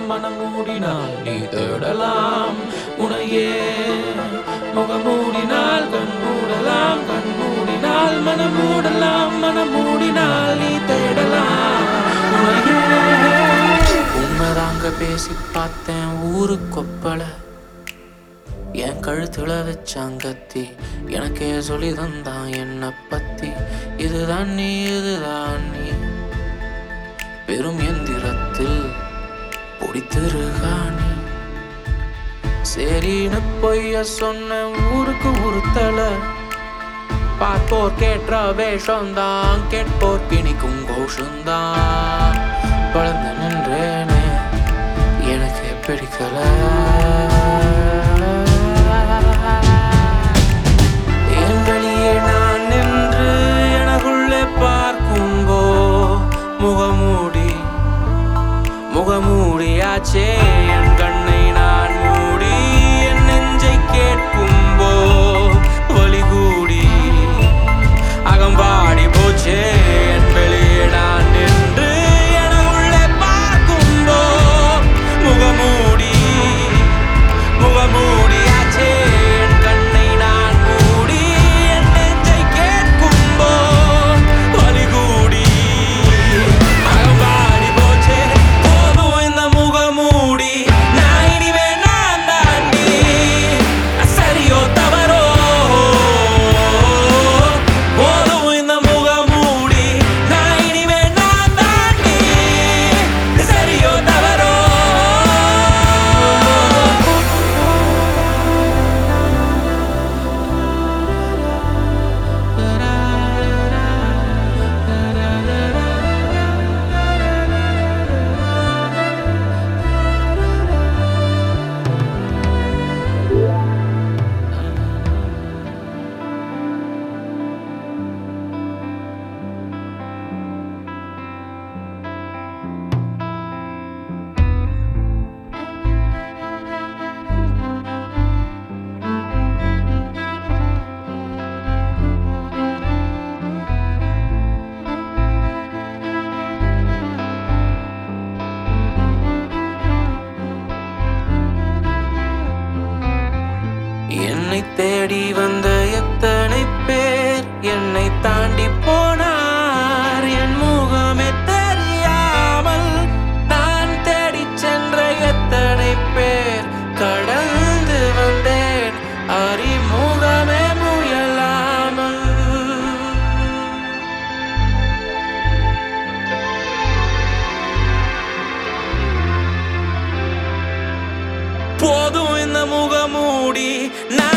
மனம் மூடினால் நீ தேடலாம் உனையே முகம் மூடினால் கண் மூடலாம் கண் மூடினால் மனம் மூடலாம் மனம் மூடினால் நீ தேடலாம் உனையே உண்மைதாங்க பேசி பார்த்தேன் ஊரு கொப்பள என் கழுத்துல வச்சாங்கத்தி எனக்கே சொல்லி தந்தான் என்ன பத்தி இதுதான் நீ இதுதான் நீ பெரும் எந்திரத்தில் பொடித்திருகாணி சரின்னு பொய்ய சொன்ன ஊருக்கு உறுத்தல பார்ப்போர் கேட்ட வேஷம்தான் கேட்போர் பிணிக்கும் கோஷந்தான் வளர்ந்து நின்றேனே எனக்கு பிடிக்கல என் வெளியே நான் நின்று எனக்குள்ளே பார்க்கும்போ முகமூடி முகமூடியாச்சே என் கண்ணை நான் மூடி என் நெஞ்சை கேட்கும்போ வலி கூடி அகம்பாடி போச்சே என் வெளியே நான் நின்று எனக்குள்ளே பார்க்கும்போ முகமூடி முகமூடியாச்சே என் கண்ணை நான் மூடி என் நெஞ்சை கேட்கும்போ வலி கூடி அகம்பாடி போச்சே போதும் இந்த முகமூடி நான் இனிமே நான் தாண்டி சரியோ தவறோ போதும் இந்த முகமூடி நான் இனிமே நான் தாண்டி சரியோ தவறோ என்னை தேடி வந்த எத்தனை பேர் என்னை தாண்டி போனார் என் முகமே தெரியாமல் நான் தேடி சென்ற எத்தனை பேர் கடந்து வந்தேன் அறிமுகமே முயலாமல் போதும் இந்த முகமூடி நான்